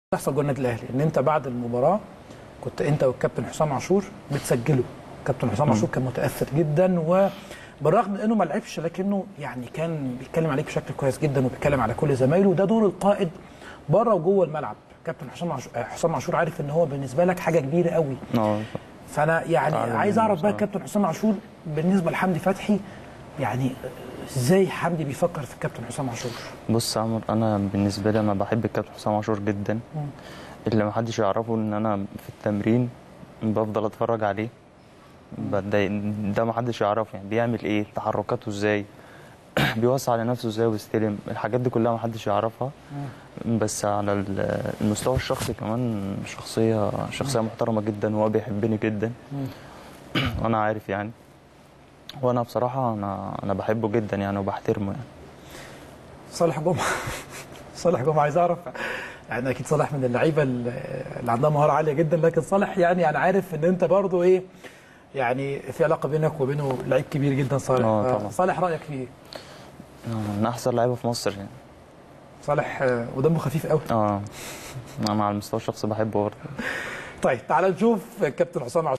بيحصل جوه النادي الاهلي ان انت بعد المباراه كنت انت والكابتن حسام عاشور بتسجلوا كابتن حسام عاشور كان متاثر جدا وبالرغم من انه ما لعبش لكنه يعني كان بيتكلم عليك بشكل كويس جدا وبيتكلم على كل زمايله وده دور القائد بره وجوه الملعب كابتن حسام عاشور حسام عاشور عارف ان هو بالنسبه لك حاجه كبيره قوي اه فانا يعني تعلم عايز منه اعرف بقى بصراحة. كابتن حسام عاشور بالنسبه لحمدي فتحي يعني ازاي حمدي بيفكر في الكابتن حسام عاشور بص يا عمر انا بالنسبه لي انا بحب الكابتن حسام عاشور جدا اللي ما حدش يعرفه ان انا في التمرين بفضل اتفرج عليه بتضايق ده ما حدش يعرفه يعني بيعمل ايه تحركاته ازاي بيوسع على نفسه ازاي ويستلم الحاجات دي كلها ما حدش يعرفها بس على ال- المستوى الشخصي كمان شخصيه شخصيه محترمه جدا وهو بيحبني جدا وانا عارف يعني وانا بصراحه انا انا بحبه جدا يعني وبحترمه يعني صالح جمعه صالح جمعه عايز اعرف يعني اكيد صالح من اللعيبه اللي عندها مهاره عاليه جدا لكن صالح يعني انا عارف ان انت برضو ايه يعني في علاقه بينك وبينه لعيب كبير جدا صالح آه، طبعا. صالح رايك فيه ايه؟ من احسن لعيبه في مصر يعني صالح آه، ودمه خفيف قوي اه انا على المستوى الشخصي بحبه برضه طيب تعال نشوف كابتن حسام عاشور